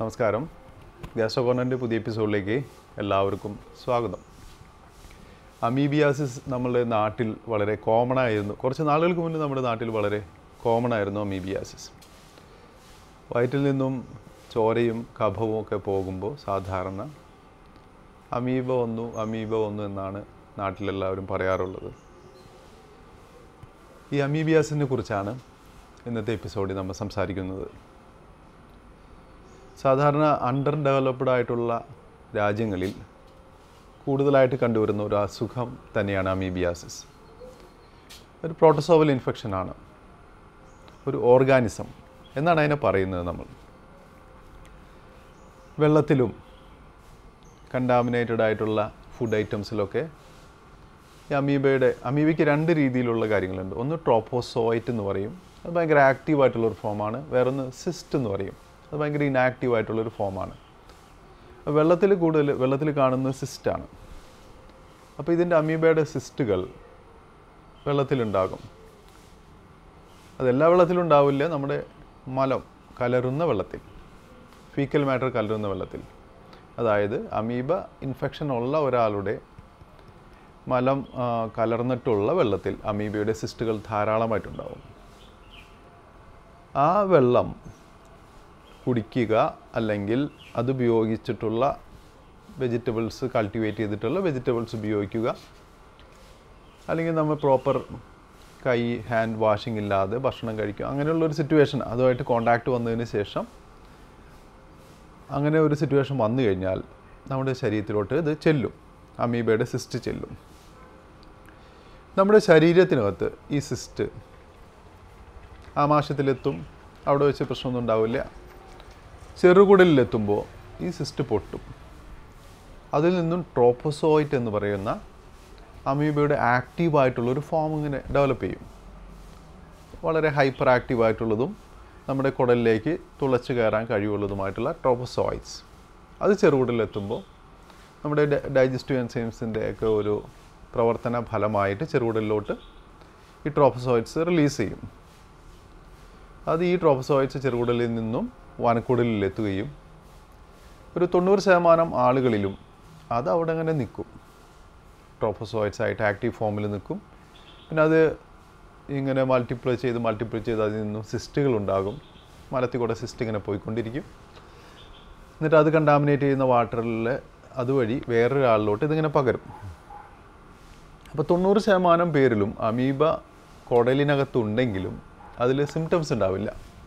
നമസ്കാരം ഗ്യാസ്ട്രോ കോർണറിൻ്റെ പുതിയ എപ്പിസോഡിലേക്ക് എല്ലാവർക്കും സ്വാഗതം അമീബിയാസിസ് നമ്മുടെ നാട്ടിൽ വളരെ കോമൺ ആയിരുന്നു കുറച്ച് നാളുകൾക്ക് മുന്നേ നമ്മുടെ നാട്ടിൽ വളരെ കോമൺ ആയിരുന്നു അമീബിയാസിസ് വയറ്റിൽ നിന്നും ചോരയും കഫവും ഒക്കെ പോകുമ്പോൾ സാധാരണ അമീബ വന്നു അമീബ വന്നു എന്നാണ് നാട്ടിലെല്ലാവരും പറയാറുള്ളത് ഈ അമീബിയാസിനെ കുറിച്ചാണ് ഇന്നത്തെ എപ്പിസോഡിൽ നമ്മൾ സംസാരിക്കുന്നത് സാധാരണ അണ്ടർ ഡെവലപ്ഡ് ആയിട്ടുള്ള രാജ്യങ്ങളിൽ കൂടുതലായിട്ട് കണ്ടുവരുന്ന ഒരു അസുഖം തന്നെയാണ് അമീബിയാസിസ് ഒരു പ്രോട്ടോസോവൽ ഇൻഫെക്ഷനാണ് ഒരു ഓർഗാനിസം എന്നാണ് അതിനെ പറയുന്നത് നമ്മൾ വെള്ളത്തിലും കണ്ടാമിനേറ്റഡ് ആയിട്ടുള്ള ഫുഡ് ഐറ്റംസിലൊക്കെ ഈ അമീബയുടെ അമീബയ്ക്ക് രണ്ട് രീതിയിലുള്ള കാര്യങ്ങളുണ്ട് ഒന്ന് ട്രോപ്പോസോയിറ്റ് എന്ന് പറയും അത് ഭയങ്കര ആക്റ്റീവായിട്ടുള്ള ഒരു ഫോമാണ് വേറൊന്ന് സിസ്റ്റ് എന്ന് പറയും അത് ഭയങ്കര ഇനാക്റ്റീവ് ആയിട്ടുള്ളൊരു ഫോമാണ് വെള്ളത്തിൽ കൂടുതൽ വെള്ളത്തിൽ കാണുന്നത് സിസ്റ്റാണ് അപ്പോൾ ഇതിൻ്റെ അമീബയുടെ സിസ്റ്റുകൾ വെള്ളത്തിലുണ്ടാകും അതെല്ലാ വെള്ളത്തിലും ഉണ്ടാവില്ല നമ്മുടെ മലം കലരുന്ന വെള്ളത്തിൽ ഫീക്കൽ മാറ്റർ കലരുന്ന വെള്ളത്തിൽ അതായത് അമീബ ഇൻഫെക്ഷൻ ഉള്ള ഒരാളുടെ മലം ആ, കലർന്നിട്ടുള്ള വെള്ളത്തിൽ അമീബയുടെ സിസ്റ്റുകൾ ധാരാളമായിട്ടുണ്ടാവും ആ വെള്ളം കുടിക്കുക അല്ലെങ്കിൽ അത് ഉപയോഗിച്ചിട്ടുള്ള വെജിറ്റബിൾസ് കൾട്ടിവേറ്റ് ചെയ്തിട്ടുള്ള വെജിറ്റബിൾസ് ഉപയോഗിക്കുക അല്ലെങ്കിൽ നമ്മൾ പ്രോപ്പർ കൈ ഹാൻഡ് വാഷിംഗ് ഇല്ലാതെ ഭക്ഷണം കഴിക്കുക അങ്ങനെയുള്ളൊരു സിറ്റുവേഷൻ അതുമായിട്ട് കോണ്ടാക്ട് വന്നതിന് ശേഷം അങ്ങനെ ഒരു സിറ്റുവേഷൻ വന്നു കഴിഞ്ഞാൽ നമ്മുടെ ശരീരത്തിലോട്ട് ഇത് ചെല്ലും അമീബയുടെ സിസ്റ്റ് ചെല്ലും നമ്മുടെ ശരീരത്തിനകത്ത് ഈ സിസ്റ്റ് ആമാശയത്തിലെത്തും അവിടെ വെച്ച് പ്രശ്നമൊന്നും ഉണ്ടാവില്ല ചെറുകുടലിലെത്തുമ്പോൾ ഈ സിസ്റ്റ് പൊട്ടും അതിൽ നിന്നും ട്രോപ്പോസോയിറ്റ് എന്ന് പറയുന്ന അമീബയുടെ ആക്റ്റീവായിട്ടുള്ള ഒരു ഫോം ഇങ്ങനെ ഡെവലപ്പ് ചെയ്യും വളരെ ഹൈപ്പർ ആക്റ്റീവ് ആയിട്ടുള്ളതും നമ്മുടെ കുടലിലേക്ക് തുളച്ച് കയറാൻ കഴിവുള്ളതുമായിട്ടുള്ള ട്രോപ്പോസോയിറ്റ്സ് അത് ചെറുകുടലിലെത്തുമ്പോൾ നമ്മുടെ ഡൈജസ്റ്റീവ് എൻസൈംസിൻ്റെ ഒക്കെ ഒരു പ്രവർത്തന ഫലമായിട്ട് ചെറുകുടലിലോട്ട് ഈ ട്രോപ്പോസോയിറ്റ്സ് റിലീസ് ചെയ്യും അത് ഈ ട്രോപ്പോസോയിറ്റ്സ് ചെറുകുടലിൽ നിന്നും വനക്കുടലിലെത്തുകയും ഒരു തൊണ്ണൂറ് ശതമാനം ആളുകളിലും അത് അവിടെ അങ്ങനെ നിൽക്കും ട്രോപ്പോസോയിറ്റ്സ് ആയിട്ട് ആക്റ്റീവ് ഫോമിൽ നിൽക്കും പിന്നെ അത് ഇങ്ങനെ മൾട്ടിപ്ലൈ ചെയ്ത് മൾട്ടിപ്ലൈ ചെയ്ത് അതിൽ നിന്നും സിസ്റ്റുകൾ ഉണ്ടാകും മലത്തിൽ കൂടെ സിസ്റ്റ് ഇങ്ങനെ പോയിക്കൊണ്ടിരിക്കും എന്നിട്ട് അത് കണ്ടാമിനേറ്റ് ചെയ്യുന്ന വാട്ടറിൽ അതുവഴി വേറൊരാളിലോട്ട് ഇതിങ്ങനെ പകരും അപ്പോൾ തൊണ്ണൂറ് ശതമാനം പേരിലും അമീബ കുടലിനകത്തുണ്ടെങ്കിലും അതിൽ സിംറ്റംസ് ഉണ്ടാവില്ല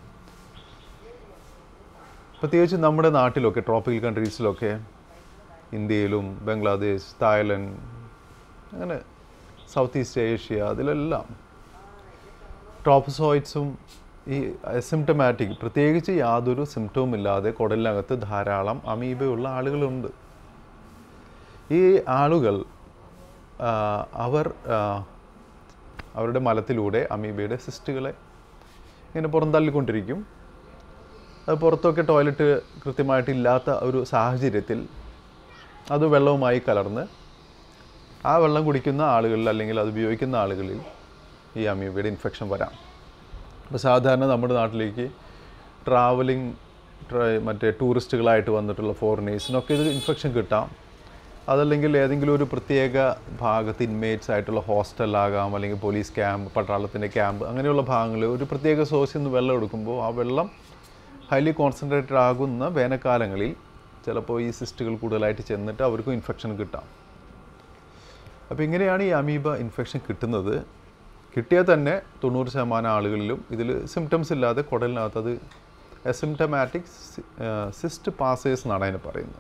പ്രത്യേകിച്ച് നമ്മുടെ നാട്ടിലൊക്കെ ട്രോപ്പിക്കൽ കൺട്രീസിലൊക്കെ ഇന്ത്യയിലും ബംഗ്ലാദേശ് തായ്ലൻഡ് അങ്ങനെ സൗത്ത് ഈസ്റ്റ് ഏഷ്യ അതിലെല്ലാം ട്രോപ്പസോയിഡ്സും ഈ അസിംറ്റമാറ്റിക് പ്രത്യേകിച്ച് യാതൊരു സിംറ്റവും ഇല്ലാതെ കുടലിനകത്ത് ധാരാളം അമീബയുള്ള ആളുകളുണ്ട് ഈ ആളുകൾ ആ, അവർ ആ, അവരുടെ മലത്തിലൂടെ അമീബയുടെ സിസ്റ്റുകളെ ഇങ്ങനെ പുറന്തള്ളിക്കൊണ്ടിരിക്കും അത് പുറത്തൊക്കെ ടോയ്ലറ്റ് കൃത്യമായിട്ടില്ലാത്ത ഒരു സാഹചര്യത്തിൽ അത് വെള്ളവുമായി കലർന്ന് ആ വെള്ളം കുടിക്കുന്ന ആളുകളിൽ അല്ലെങ്കിൽ അത് ഉപയോഗിക്കുന്ന ആളുകളിൽ ഈ അമീബയുടെ ഇൻഫെക്ഷൻ വരാം അപ്പോൾ സാധാരണ നമ്മുടെ നാട്ടിലേക്ക് ട്രാവലിംഗ് മറ്റേ ടൂറിസ്റ്റുകളായിട്ട് വന്നിട്ടുള്ള ഫോറിനേഴ്സിനൊക്കെ ഇത് ഇൻഫെക്ഷൻ കിട്ടാം അതല്ലെങ്കിൽ ഏതെങ്കിലും ഒരു പ്രത്യേക ഭാഗത്ത് ഇൻമേറ്റ്സ് ആയിട്ടുള്ള ഹോസ്റ്റലാകാം അല്ലെങ്കിൽ പോലീസ് ക്യാമ്പ് പട്ടാളത്തിൻ്റെ ക്യാമ്പ് അങ്ങനെയുള്ള ഭാഗങ്ങളിൽ ഒരു പ്രത്യേക സോഴ്സിൽ നിന്ന് വെള്ളം എടുക്കുമ്പോൾ ആ വെള്ളം ഹൈലി കോൺസെൻട്രേറ്റഡ് ആകുന്ന വേനൽക്കാലങ്ങളിൽ ചിലപ്പോൾ ഈ സിസ്റ്റുകൾ കൂടുതലായിട്ട് ചെന്നിട്ട് അവർക്കും ഇൻഫെക്ഷൻ കിട്ടാം അപ്പോൾ ഇങ്ങനെയാണ് ഈ അമീബ ഇൻഫെക്ഷൻ കിട്ടുന്നത് കിട്ടിയാൽ തന്നെ തൊണ്ണൂറ് ശതമാനം ആളുകളിലും ഇതിൽ സിംറ്റംസ് ഇല്ലാതെ കുടലിനകത്ത് അത് അസിംറ്റമാറ്റിക് സിസ്റ്റ് പാസേഴ്സ് എന്നാണ് അതിനെ പറയുന്നത്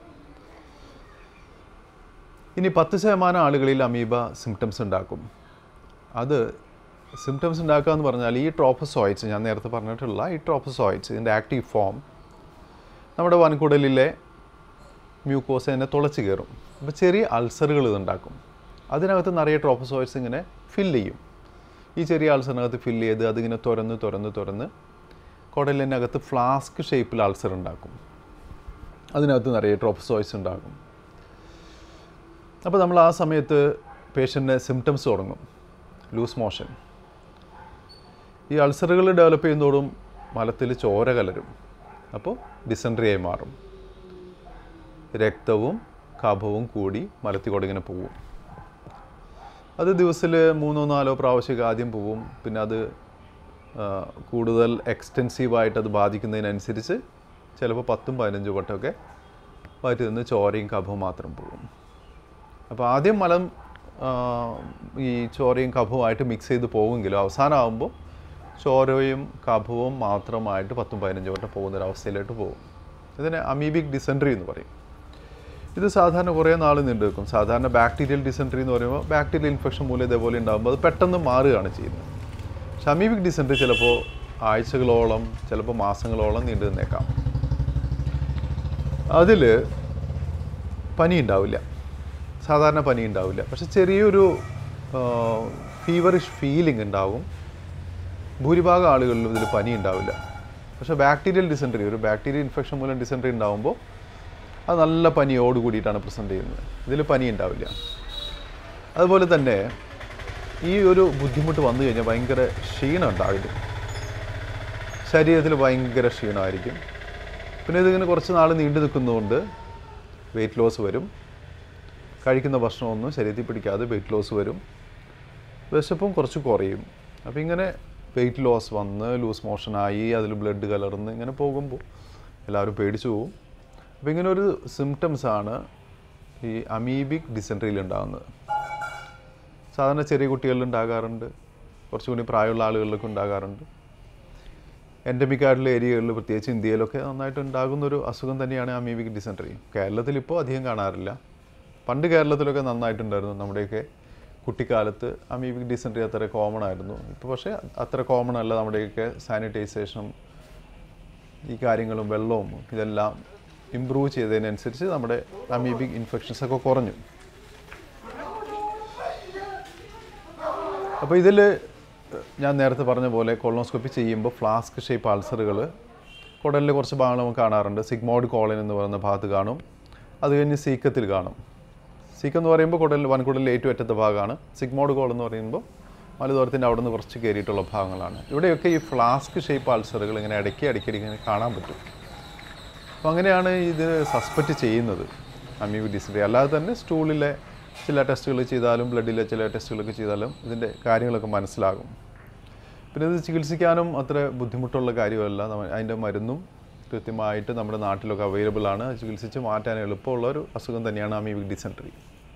ഇനി പത്ത് ശതമാനം ആളുകളിൽ അമീബ സിംറ്റംസ് ഉണ്ടാക്കും അത് സിംറ്റംസ് ഉണ്ടാക്കുക എന്ന് പറഞ്ഞാൽ ഈ ട്രോപ്പസോയിറ്റ്സ് ഞാൻ നേരത്തെ പറഞ്ഞിട്ടുള്ള ഈ ട്രോപ്പസോയിറ്റ്സ് ഇതിൻ്റെ ആക്റ്റീവ് ഫോം നമ്മുടെ വൻകുടലിലെ മ്യൂക്കോസേനെ തുളച്ച് കയറും അപ്പോൾ ചെറിയ അൾസറുകൾ ഇതുണ്ടാക്കും അതിനകത്ത് നിറയെ ട്രോപ്പസോയിറ്റ്സ് ഇങ്ങനെ ഫില്ല് ചെയ്യും ഈ ചെറിയ അൾസറിനകത്ത് ഫില്ല് ചെയ്ത് അതിങ്ങനെ തുറന്ന് തുറന്ന് തുറന്ന് കുടലിനകത്ത് ഫ്ലാസ്ക് ഷേപ്പിൽ അൾസർ ഉണ്ടാക്കും അതിനകത്ത് നിറയെ ട്രോപ്പസോയിറ്റ്സ് ഉണ്ടാകും അപ്പോൾ നമ്മൾ ആ സമയത്ത് പേഷ്യൻ്റെ സിംറ്റംസ് തുടങ്ങും ലൂസ് മോഷൻ ഈ അൾസറുകൾ ഡെവലപ്പ് ചെയ്യുന്നതോടും മലത്തിൽ ചോര കലരും അപ്പോൾ ഡിസെൻട്രിയായി മാറും രക്തവും കഫവും കൂടി മലത്തിക്കൂടെ ഇങ്ങനെ പോവും അത് ദിവസത്തിൽ മൂന്നോ നാലോ പ്രാവശ്യമൊക്കെ ആദ്യം പോവും പിന്നെ അത് ആ, കൂടുതൽ എക്സ്റ്റെൻസീവായിട്ട് അത് ബാധിക്കുന്നതിനനുസരിച്ച് ചിലപ്പോൾ പത്തും പതിനഞ്ചും വട്ടമൊക്കെ വയറ്റിൽ നിന്ന് ചോരയും കഫവും മാത്രം പോകും അപ്പോൾ ആദ്യം മലം ആ, ഈ ചോരയും കഫവുമായിട്ട് മിക്സ് ചെയ്ത് പോകുമെങ്കിലും അവസാനമാകുമ്പോൾ ചോരയും കഫവും മാത്രമായിട്ട് പത്തും പതിനഞ്ചും വട്ടം പോകുന്നൊരവസ്ഥയിലോട്ട് പോകും ഇതിനെ അമീബിക് ഡിസെൻട്രി എന്ന് പറയും ഇത് സാധാരണ കുറേ നാൾ നീണ്ടു നിൽക്കും സാധാരണ ബാക്ടീരിയൽ ഡിസെൻട്രി എന്ന് പറയുമ്പോൾ ബാക്ടീരിയൽ ഇൻഫെക്ഷൻ മൂലം ഇതേപോലെ ഉണ്ടാകുമ്പോൾ അത് പെട്ടെന്ന് മാറുകയാണ് ചെയ്യുന്നത് പക്ഷെ അമീബിക് ഡിസെൻട്രി ചിലപ്പോൾ ആഴ്ചകളോളം ചിലപ്പോൾ മാസങ്ങളോളം നീണ്ടു നിന്നേക്കാം അതിൽ പനി ഉണ്ടാവില്ല സാധാരണ പനി ഉണ്ടാവില്ല പക്ഷെ ചെറിയൊരു ഫീവറിഷ് ഫീലിംഗ് ഉണ്ടാകും ഭൂരിഭാഗം ആളുകളിലും ഇതിൽ പനി ഉണ്ടാവില്ല പക്ഷെ ബാക്ടീരിയൽ ഡിസെൻട്രി ഒരു ബാക്ടീരിയൽ ഇൻഫെക്ഷൻ മൂലം ഡിസെൻട്രി ഉണ്ടാകുമ്പോൾ അത് നല്ല പനിയോട് കൂടിയിട്ടാണ് പ്രസൻറ്റ് ചെയ്യുന്നത് ഇതിൽ പനി ഉണ്ടാവില്ല അതുപോലെ തന്നെ ഈ ഒരു ബുദ്ധിമുട്ട് വന്നു കഴിഞ്ഞാൽ ഭയങ്കര ക്ഷീണം ഉണ്ടാവില്ല ശരീരത്തിൽ ഭയങ്കര ക്ഷീണമായിരിക്കും പിന്നെ ഇതിങ്ങനെ കുറച്ച് നാൾ നീണ്ടു നിൽക്കുന്നതുകൊണ്ട് വെയിറ്റ് ലോസ് വരും കഴിക്കുന്ന ഭക്ഷണമൊന്നും ശരീരത്തിൽ പിടിക്കാതെ വെയിറ്റ് ലോസ് വരും വിശപ്പും കുറച്ച് കുറയും അപ്പോൾ ഇങ്ങനെ വെയിറ്റ് ലോസ് വന്ന് ലൂസ് മോഷനായി അതിൽ ബ്ലഡ് കലർന്ന് ഇങ്ങനെ പോകുമ്പോൾ എല്ലാവരും പേടിച്ചു പോകും അപ്പോൾ ഇങ്ങനെ ഒരു സിംറ്റംസ് ആണ് ഈ അമീബിക് ഡിസെൻട്രിയിൽ ഉണ്ടാകുന്നത് സാധാരണ ചെറിയ കുട്ടികളിൽ ഉണ്ടാകാറുണ്ട് കുറച്ചുകൂടി പ്രായമുള്ള ആളുകളിലൊക്കെ ഉണ്ടാകാറുണ്ട് എൻഡമിക് ആയിട്ടുള്ള ഏരിയകളിൽ പ്രത്യേകിച്ച് ഇന്ത്യയിലൊക്കെ നന്നായിട്ട് ഉണ്ടാകുന്ന ഒരു അസുഖം തന്നെയാണ് അമീബിക് ഡിസെൻട്രി കേരളത്തിൽ ഇപ്പോൾ അധികം കാണാറില്ല പണ്ട് കേരളത്തിലൊക്കെ നന്നായിട്ടുണ്ടായിരുന്നു നമ്മുടെയൊക്കെ കുട്ടിക്കാലത്ത് അമീബിക് ഡിസെൻട്രി അത്ര കോമൺ ആയിരുന്നു ഇപ്പോൾ പക്ഷേ അത്ര കോമൺ അല്ല നമ്മുടെയൊക്കെ സാനിറ്റൈസേഷനും ഈ കാര്യങ്ങളും വെള്ളവും ഇതെല്ലാം ഇമ്പ്രൂവ് ചെയ്തതിനനുസരിച്ച് നമ്മുടെ അമീബിക് ഇൻഫെക്ഷൻസ് ഒക്കെ കുറഞ്ഞു അപ്പോൾ ഇതിൽ ഞാൻ നേരത്തെ പറഞ്ഞ പോലെ കൊളോണോസ്കോപ്പി ചെയ്യുമ്പോൾ ഫ്ലാസ്ക് ഷേപ്പ് അൾസറുകൾ കുടലിലെ കുറച്ച് ഭാഗങ്ങൾ നമുക്ക് കാണാറുണ്ട് സിഗ്മോഡ് കോളൻ എന്ന് പറയുന്ന ഭാഗത്ത് കാണും അത് കഴിഞ്ഞ് സീക്കത്തിൽ കാണും സീക്കം എന്ന് പറയുമ്പോൾ കുടലിൽ വൻകുടലിൽ ഏറ്റവും അറ്റത്തെ ഭാഗമാണ് സിഗ്മോഡ് കോൾ എന്ന് പറയുമ്പോൾ മലദൂരത്തിൻ്റെ അവിടെ നിന്ന് കുറച്ച് കയറിയിട്ടുള്ള ഭാഗങ്ങളാണ് ഇവിടെയൊക്കെ ഈ ഫ്ലാസ്ക് ഷേപ്പ് അൾസറുകൾ ഇങ്ങനെ ഇടയ്ക്ക് ഇടയ്ക്കിടയ്ക്ക് ഇങ്ങനെ കാണാൻ പറ്റും അപ്പോൾ അങ്ങനെയാണ് ഇത് സസ്പെക്റ്റ് ചെയ്യുന്നത് അമീബിക് ഡിസെൻട്രി അല്ലാതെ തന്നെ സ്റ്റൂളിലെ ചില ടെസ്റ്റുകൾ ചെയ്താലും ബ്ലഡിലെ ചില ടെസ്റ്റുകളൊക്കെ ചെയ്താലും ഇതിൻ്റെ കാര്യങ്ങളൊക്കെ മനസ്സിലാകും പിന്നെ ഇത് ചികിത്സിക്കാനും അത്ര ബുദ്ധിമുട്ടുള്ള കാര്യമല്ല നമ്മ- അതിൻ്റെ മരുന്നും കൃത്യമായിട്ട് നമ്മുടെ നാട്ടിലൊക്കെ അവൈലബിൾ ആണ് അത് ചികിത്സിച്ച് മാറ്റാൻ എളുപ്പമുള്ള ഒരു അസുഖം തന്നെയാണ് അമീബിക് ഡിസെൻട്രി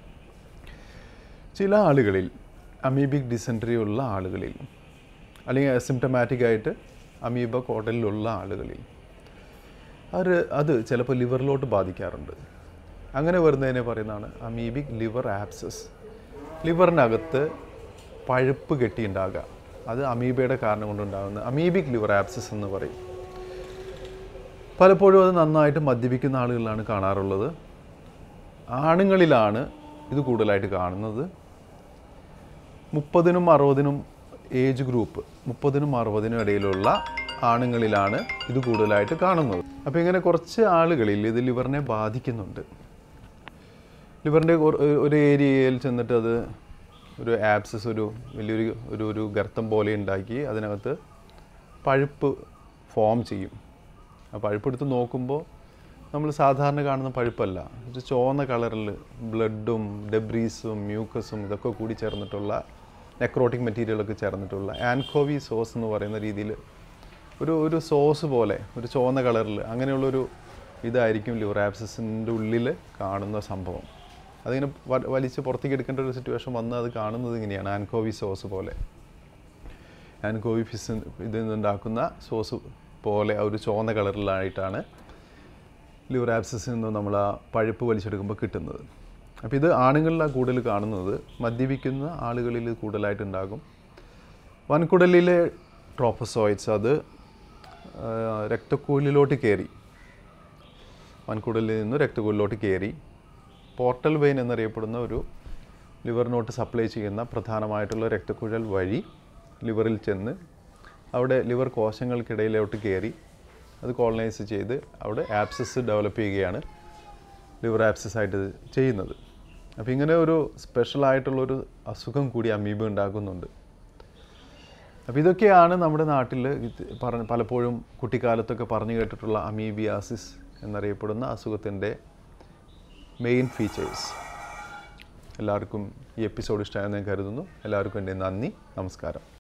ചില ആളുകളിൽ അമീബിക് ഡിസെൻട്രി ഉള്ള ആളുകളിൽ അല്ലെങ്കിൽ അസിംറ്റമാറ്റിക് ആയിട്ട് അമീബ കോട്ടലിലുള്ള ആളുകളിൽ അത് അത് ചിലപ്പോൾ ലിവറിലോട്ട് ബാധിക്കാറുണ്ട് അങ്ങനെ വരുന്നതിനെ പറയുന്നതാണ് അമീബിക് ലിവർ ആപ്സസ് ലിവറിനകത്ത് പഴുപ്പ് കെട്ടിയുണ്ടാകുക അത് അമീബയുടെ കാരണം കൊണ്ടുണ്ടാകുന്ന അമീബിക് ലിവർ ആപ്സസ് എന്ന് പറയും പലപ്പോഴും അത് നന്നായിട്ട് മദ്യപിക്കുന്ന ആളുകളിലാണ് കാണാറുള്ളത് ആണുങ്ങളിലാണ് ഇത് കൂടുതലായിട്ട് കാണുന്നത് മുപ്പതിനും അറുപതിനും ഏജ് ഗ്രൂപ്പ് മുപ്പതിനും അറുപതിനും ഇടയിലുള്ള ആണുങ്ങളിലാണ് ഇത് കൂടുതലായിട്ട് കാണുന്നത് അപ്പോൾ ഇങ്ങനെ കുറച്ച് ആളുകളിൽ ഇത് ലിവറിനെ ബാധിക്കുന്നുണ്ട് ലിവറിൻ്റെ ഒരു ഏരിയയിൽ ചെന്നിട്ട് അത് ഒരു ആപ്സസ് ഒരു വലിയൊരു ഒരു ഒരു ഗർത്തം പോലെ ഉണ്ടാക്കി അതിനകത്ത് പഴുപ്പ് ഫോം ചെയ്യും ആ പഴുപ്പ് എടുത്ത് നോക്കുമ്പോൾ നമ്മൾ സാധാരണ കാണുന്ന പഴുപ്പല്ല ഒരു ചുവന്ന കളറിൽ ബ്ലഡും ഡെബ്രീസും മ്യൂക്കസും ഇതൊക്കെ കൂടി ചേർന്നിട്ടുള്ള നെക്രോട്ടിക് മെറ്റീരിയലൊക്കെ ചേർന്നിട്ടുള്ള ആൻകോവി സോസ് എന്ന് പറയുന്ന രീതിയിൽ ഒരു ഒരു സോസ് പോലെ ഒരു ചുവന്ന കളറിൽ അങ്ങനെയുള്ളൊരു ഇതായിരിക്കും ലിവർ ആപ്സസിൻ്റെ ഉള്ളിൽ കാണുന്ന സംഭവം അതിങ്ങനെ വ- വലിച്ച് പുറത്തേക്ക് എടുക്കേണ്ട ഒരു സിറ്റുവേഷൻ വന്ന് അത് കാണുന്നത് ഇങ്ങനെയാണ് ആൻകോവി സോസ് പോലെ ആൻകോവി ഫിസ് ഇതിൽ നിന്നുണ്ടാക്കുന്ന സോസ് പോലെ ആ ഒരു ചുവന്ന കളറിലായിട്ടാണ് ലിവർ ആപ്സസിൽ നിന്ന് നമ്മൾ ആ പഴുപ്പ് വലിച്ചെടുക്കുമ്പോൾ കിട്ടുന്നത് അപ്പോൾ ഇത് ആണുങ്ങളിലാണ് കൂടുതൽ കാണുന്നത് മദ്യപിക്കുന്ന ആളുകളിൽ ഇത് കൂടുതലായിട്ടുണ്ടാകും വൻകുടലിലെ ട്രോപ്പസോയിഡ്സ് അത് ആ, രക്തക്കുഴലിലോട്ട് കയറി വൻകുടലിൽ നിന്ന് രക്തക്കുഴലിലോട്ട് കയറി പോർട്ടൽ വെയിൻ എന്നറിയപ്പെടുന്ന ഒരു ലിവറിനോട്ട് സപ്ലൈ ചെയ്യുന്ന പ്രധാനമായിട്ടുള്ള രക്തക്കുഴൽ വഴി ലിവറിൽ ചെന്ന് അവിടെ ലിവർ കോശങ്ങൾക്കിടയിലോട്ട് കയറി അത് കോളനൈസ് ചെയ്ത് അവിടെ ആപ്സസ് ഡെവലപ്പ് ചെയ്യുകയാണ് ലിവർ ആപ്സസ് ആയിട്ട് ഇത് ചെയ്യുന്നത് അപ്പോൾ ഇങ്ങനെ ഒരു സ്പെഷ്യൽ ആയിട്ടുള്ളൊരു അസുഖം കൂടി അമീബ ഉണ്ടാക്കുന്നുണ്ട് അപ്പോൾ ഇതൊക്കെയാണ് നമ്മുടെ നാട്ടിൽ ഇത് പറഞ്ഞ പലപ്പോഴും കുട്ടിക്കാലത്തൊക്കെ പറഞ്ഞു കേട്ടിട്ടുള്ള അമീബിയാസിസ് എന്നറിയപ്പെടുന്ന അസുഖത്തിൻ്റെ മെയിൻ ഫീച്ചേഴ്സ് എല്ലാവർക്കും ഈ എപ്പിസോഡ് ഇഷ്ടമായെന്ന് ഞാൻ കരുതുന്നു എല്ലാവർക്കും എൻ്റെ നന്ദി നമസ്കാരം